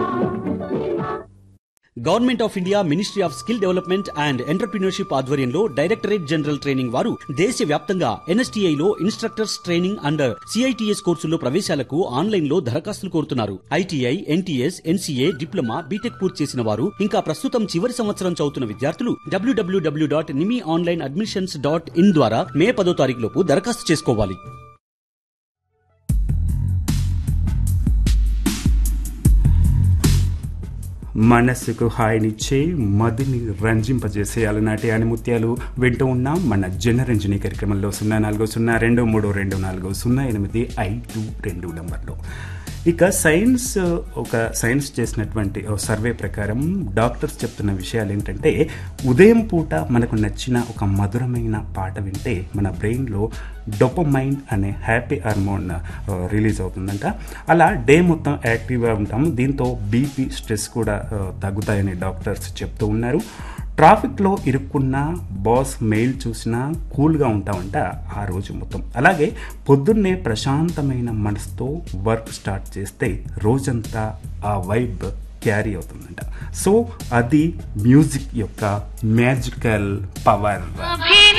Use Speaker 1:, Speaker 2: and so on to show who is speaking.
Speaker 1: government of India ministry of skill development and entrepreneurship ఆధ్వర్యంలో directorate general training వారు దేశ వ్యాప్తంగా ఎన్ఎస్టీఐ లో ఇన్స్ట్రక్టర్స్ ట్రైనింగ్ అండ్ సిఐటిఎస్ కోర్సుల్లో ప్రవేశాలకు ఆన్లైన్ లో దరఖాస్తులు కోరుతున్నారు ITI NTS NCA diploma BTech పూర్తి చేసిన వారు ఇంకా ప్రస్తుతం చివరి సంవత్సరం చదువుతున్న విద్యార్థులు డబ్ల్యూడబ్ల్యూడబ్ల్యూ డాట్ నిమి ఆన్లైన్ అడ్మిషన్స్ డాట్ ఇన్ ద్వారా మే పదో తారీఖు లోపు దరఖాస్తు చేసుకోవాలి
Speaker 2: మనస్సుకు హాయినిచ్చే మదిని రంజింపజేసే అలనాటి ఆనిముత్యాలు వింటూ ఉన్నాం మన జనరంజని కార్యక్రమంలో సున్నా నాలుగు సున్నా రెండు మూడు రెండు నాలుగు సున్నా ఎనిమిది ఐదు రెండు నంబర్లో ఇక సైన్స్ ఒక సైన్స్ చేసినటువంటి ఓ సర్వే ప్రకారం డాక్టర్స్ చెప్తున్న విషయాలు ఏంటంటే ఉదయం పూట మనకు నచ్చిన ఒక మధురమైన పాట వింటే మన బ్రెయిన్లో డొపమైన్ అనే హ్యాపీ హార్మోన్ రిలీజ్ అవుతుందంట అలా డే మొత్తం యాక్టివ్గా ఉంటాము దీంతో బీపీ స్ట్రెస్ కూడా ఆ, తగ్గుతాయని డాక్టర్స్ చెప్తూ ఉన్నారు ట్రాఫిక్లో ఇరుక్కున్న బాస్ మెయిల్ చూసినా కూల్గా ఉంటామంట ఆ రోజు మొత్తం అలాగే పొద్దున్నే ప్రశాంతమైన మనసుతో వర్క్ స్టార్ట్ చేస్తే రోజంతా ఆ వైబ్ క్యారీ అవుతుందంట సో అది మ్యూజిక్ యొక్క మ్యాజికల్ పవర్
Speaker 3: अभी